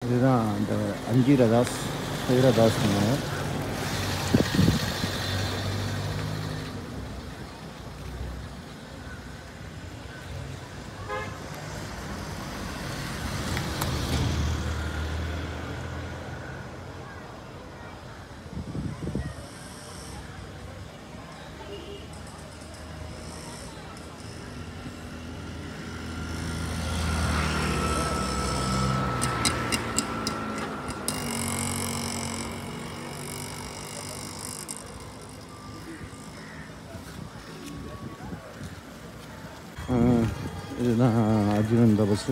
இதுதான் அந்த அஞ்சு ரதாஸ் ரதாஸ் இதுதான் அர்ஜுனன் இந்த பஸ்ஸு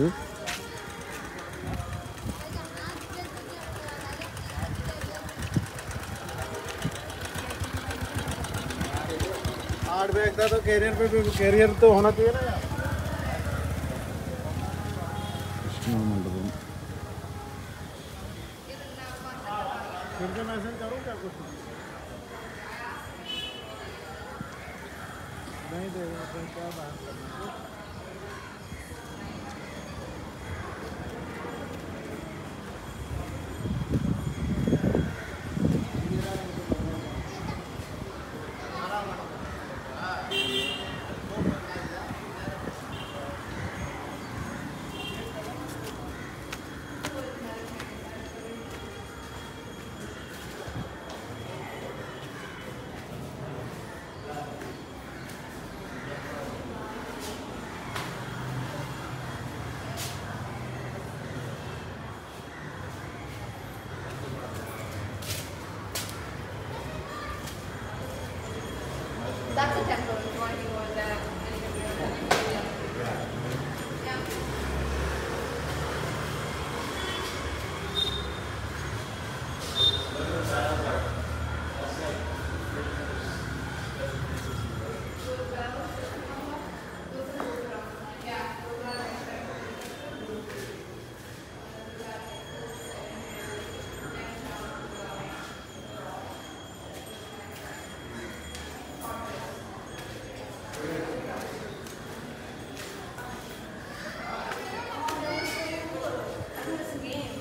आठ बैग था तो कैरियर पे भी कैरियर तो होना चाहिए ना यार கிருஷ்ணா மண்டபம் फिर से मैसेज करूँ क्या कुछ नहीं देगा तो क्या बात करना That's a temple. If you want to go in that. Yeah. It's a game.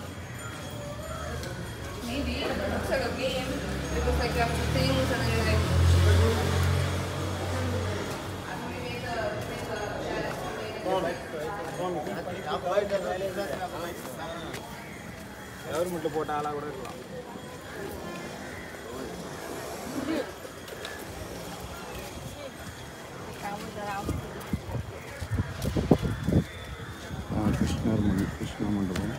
Maybe. It looks like a game. It looks like you have two things and then you're like. Maybe make a- make a chat, make a- கவர்மெண்ட்டில் போட்ட ஆளாக கூட இருக்கலாம் ஆ, கிருஷ்ணர் மண் கிருஷ்ணா மண்டபம்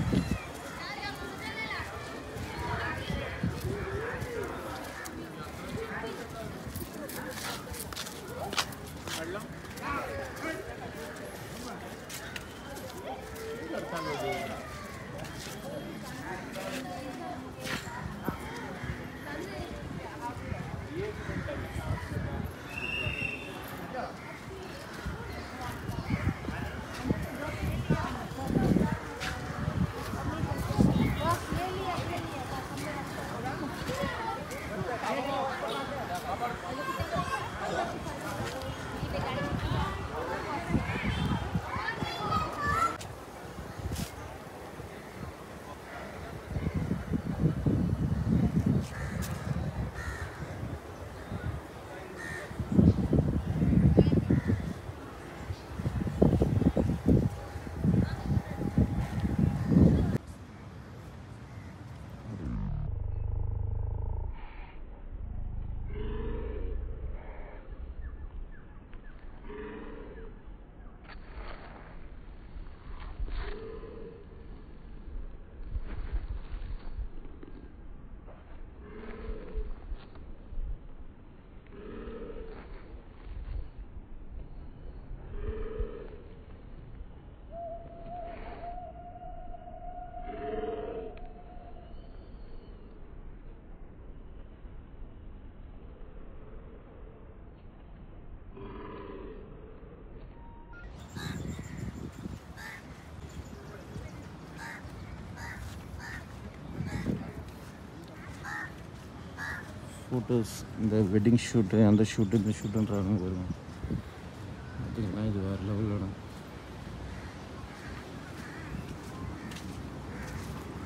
photos இந்த wedding shoot அந்த ஷூட்டு இந்த ஷூட்டுன்றாங்க பாருங்க பார்த்தீங்கன்னா இது வேறு லெவலோட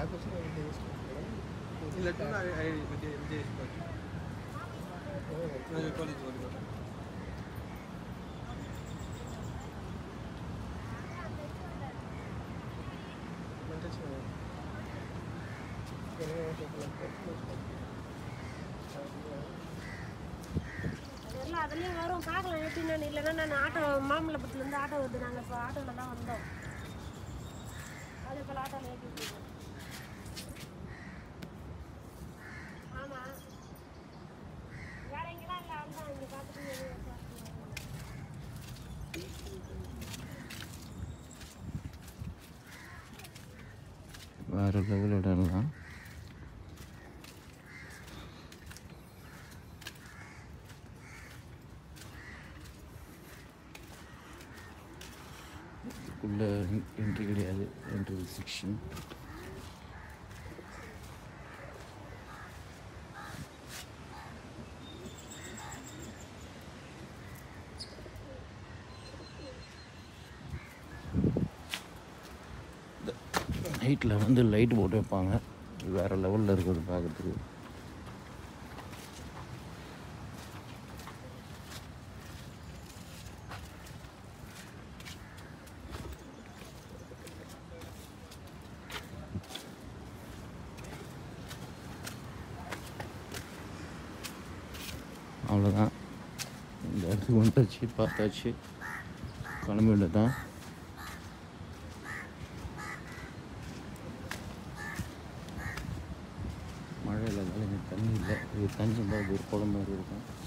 எல்லாம் அதுலேயும் வரும் பார்க்கலாம் எப்படின்னு இல்லைன்னா நான் ஆட்டோ மாமல்லபுரத்துலேருந்து ஆட்டோ வருது நாங்கள் இப்போ ஆட்டோவில் தான் வந்தோம் அதே போல் ஆட்டோவில் ஏற்றிட்டு ஆமாம் வேற எங்கேலாம் இல்லை அதுதான் இங்கே பார்த்துட்டு வெளியே பார்த்துட்டு வேறு லெவல் இடம்லாம் இதுக்குள்ளே என்ட்ரி கிடையாது என்ட்ரி செக்ஷன் நைட்டில் வந்து லைட் போட்டு வைப்பாங்க வேறு லெவலில் இருக்குது பார்க்குறதுக்கு அவ்வளோதான் இந்த இடத்துக்கு வந்தாச்சு பார்த்தாச்சு கிளம்பிட்டு தான் மழை இல்லாதால இங்கே தண்ணி இல்லை இது தண்ணி இருந்தால் அது ஒரு குளம் மாதிரி இருக்கும்